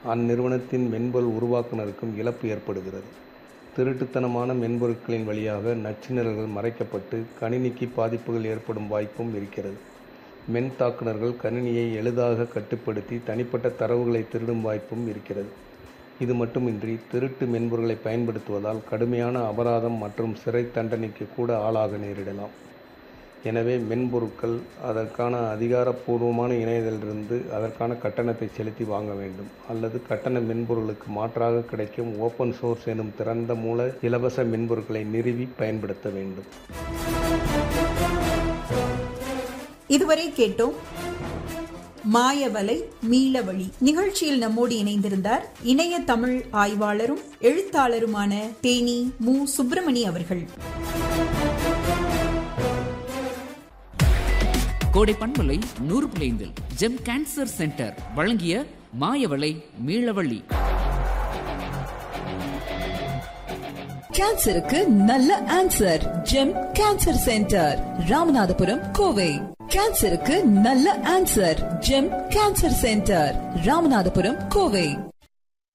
அந்நிறுவனத்தின் மென்பொருள் உருவாக்குனருக்கும் இழப்பு ஏற்படுகிறது திருட்டுத்தனமான மென்பொருட்களின் வழியாக நச்சுநிரல்கள் மறைக்கப்பட்டு கணினிக்கு பாதிப்புகள் ஏற்படும் வாய்ப்பும் இருக்கிறது மென் தாக்குனர்கள் கணினியை எளிதாக கட்டுப்படுத்தி தனிப்பட்ட தரவுகளை திருடும் வாய்ப்பும் இருக்கிறது இது மட்டுமின்றி திருட்டு மென்பொருளை பயன்படுத்துவதால் கடுமையான அபராதம் மற்றும் சிறை தண்டனைக்கு கூட ஆளாக நேரிடலாம் எனவே மென்பொருட்கள் அதற்கான அதிகாரப்பூர்வமான இணையதளிலிருந்து அதற்கான கட்டணத்தை செலுத்தி வாங்க வேண்டும் அல்லது கட்டண மென்பொருளுக்கு மாற்றாக கிடைக்கும் ஓப்பன் சோர்ஸ் எனும் திறந்த மூல இலவச மென்பொருட்களை நிறுவி பயன்படுத்த வேண்டும் இதுவரை கேட்டோம் மாயவலை மீளவழி நிகழ்ச்சியில் நம்மோடு இணைந்திருந்தார் இணைய தமிழ் ஆய்வாளரும் எழுத்தாளருமான தேனி மு சுப்பிரமணி அவர்கள் கோடை பண்பலை நூறு பிளைந்தில் ஜெம் கேன்சர் சென்டர் வழங்கிய மாயவளை மீளவள்ளி கேன்சருக்கு நல்ல answer Gem cancer centre Ramanathapuram Kovai கேன்சருக்கு நல்ல answer Gem cancer centre Ramanathapuram Kovai